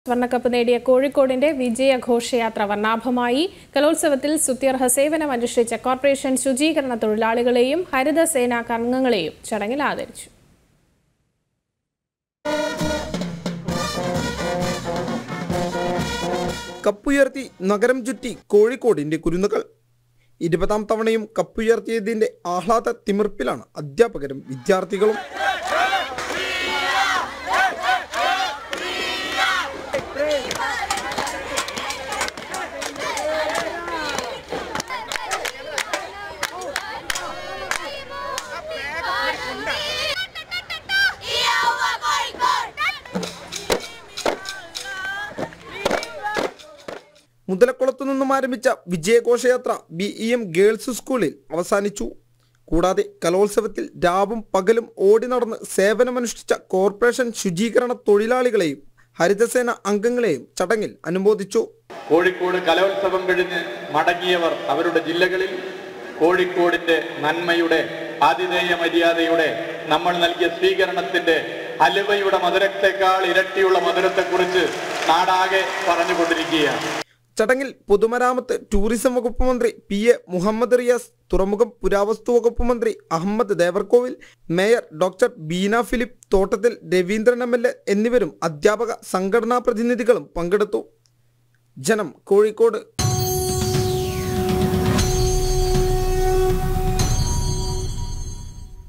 സ്വർണ്ണക്കപ്പ് നേടിയ കോഴിക്കോടിന്റെ വിജയ ഘോഷയാത്ര വർണ്ണാഭമായി കലോത്സവത്തിൽ സ്തുത്യർഹ സേവനം അനുഷ്ഠിച്ച കോർപ്പറേഷൻ ശുചീകരണ തൊഴിലാളികളെയും ഹരിതസേനാ അംഗങ്ങളെയും ചടങ്ങിൽ ആദരിച്ചു കപ്പുയർത്തി നഗരം ചുറ്റി കോഴിക്കോടിന്റെ കുരുന്നുകൾ ഇരുപതാം തവണയും കപ്പുയർത്തിയതിന്റെ ആഹ്ലാദ തിമിർപ്പിലാണ് അധ്യാപകരും വിദ്യാർത്ഥികളും മുതലക്കുളത്തു നിന്നും ആരംഭിച്ച വിജയഘോഷയാത്ര ബി ഇ എം ഗേൾസ് സ്കൂളിൽ അവസാനിച്ചു കൂടാതെ കലോത്സവത്തിൽ രാവും പകലും ഓടി നടന്ന് സേവനമനുഷ്ഠിച്ച കോർപ്പറേഷൻ ശുചീകരണ തൊഴിലാളികളെയും ഹരിതസേന അംഗങ്ങളെയും ചടങ്ങിൽ അനുമോദിച്ചു കോഴിക്കോട് കലോത്സവം കഴിഞ്ഞ് മടങ്ങിയവർ അവരുടെ ജില്ലകളിൽ കോഴിക്കോടിന്റെ നന്മയുടെ ആതിഥേയ മര്യാദയുടെ നമ്മൾ നൽകിയ സ്വീകരണത്തിന്റെ ഹലുവയുടെ മധുരത്തെക്കാൾ ഇരട്ടിയുള്ള മധുരത്തെക്കുറിച്ച് നാടാകെ പറഞ്ഞുകൊണ്ടിരിക്കുകയാണ് ചടങ്ങിൽ പൊതുമരാമത്ത് ടൂറിസം വകുപ്പ് മന്ത്രി പി എ മുഹമ്മദ് റിയാസ് തുറമുഖം പുരാവസ്തു വകുപ്പ് മന്ത്രി Ahammad Devarkovil mayor doctor Beena Philip Thottathil Ravindran M L A എന്നിവരും അധ്യാപക സംഘടനാ പ്രതിനിധികളും പങ്കെടുത്തു ജനം കോഴിക്കോട്